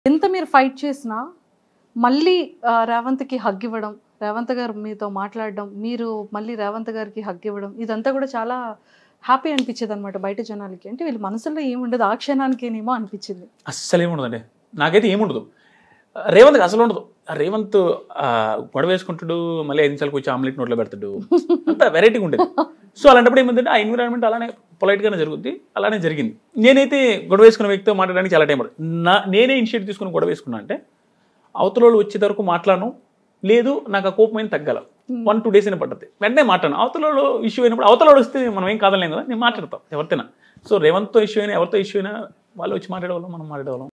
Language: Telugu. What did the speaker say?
ఎంత మీరు ఫైట్ చేసినా మళ్ళీ ఆ, రేవంత్కి హగ్ ఇవ్వడం రేవంత్ గారు మీతో మాట్లాడడం మీరు మళ్ళీ రేవంత్ గారికి హగ్ ఇవ్వడం ఇదంతా కూడా చాలా హ్యాపీ అనిపించేది అనమాట బయట జనాలకి అంటే వీళ్ళ మనసులో ఏముండదు ఆ క్షణానికేనేమో అనిపించింది అస్సలు ఏముండదండి నాకైతే ఏముండదు రేవంత్కి అసలు ఉండదు ఆ రేవంత్ ఆ, గొడవ వేసుకుంటాడు మళ్ళీ ఐదు నిమిషాలకు వచ్చి ఆమ్లెట్ నోట్లో పెడతాడు అంత వెరైటీగా ఉండేది సో అలాంటప్పుడు ఏమైందంటే ఆ ఎన్విరాన్మెంట్ అలానే పొలైట్గానే జరుగుద్ది అలానే జరిగింది నేనైతే గొడవ వేసుకున్న వ్యక్తితో మాట్లాడడానికి చాలా టైం పడుతుంది నా నేనే ఇనిషియేట్ తీసుకుని గొడవ వేసుకున్నా అంటే అవతల వాళ్ళు వచ్చే వరకు మాట్లాడను లేదు నాకు ఆ కోపం అయిన తగ్గాల వన్ టూ డేస్ అయినా పడుతుంది వెంటనే మాట్లాడను అవతల ఇష్యూ అయినప్పుడు అవతల వాడు వస్తే మనం ఏం కాదలేం కదా నేను మాట్లాడతాం ఎవరితోనా సో రేవంత్తో ఇష్యూ అయినా ఎవరితో ఇష్యూ అయినా వాళ్ళు వచ్చి మాట్లాడేవాళ్ళం మనం మాట్లాడేవాళ్ళం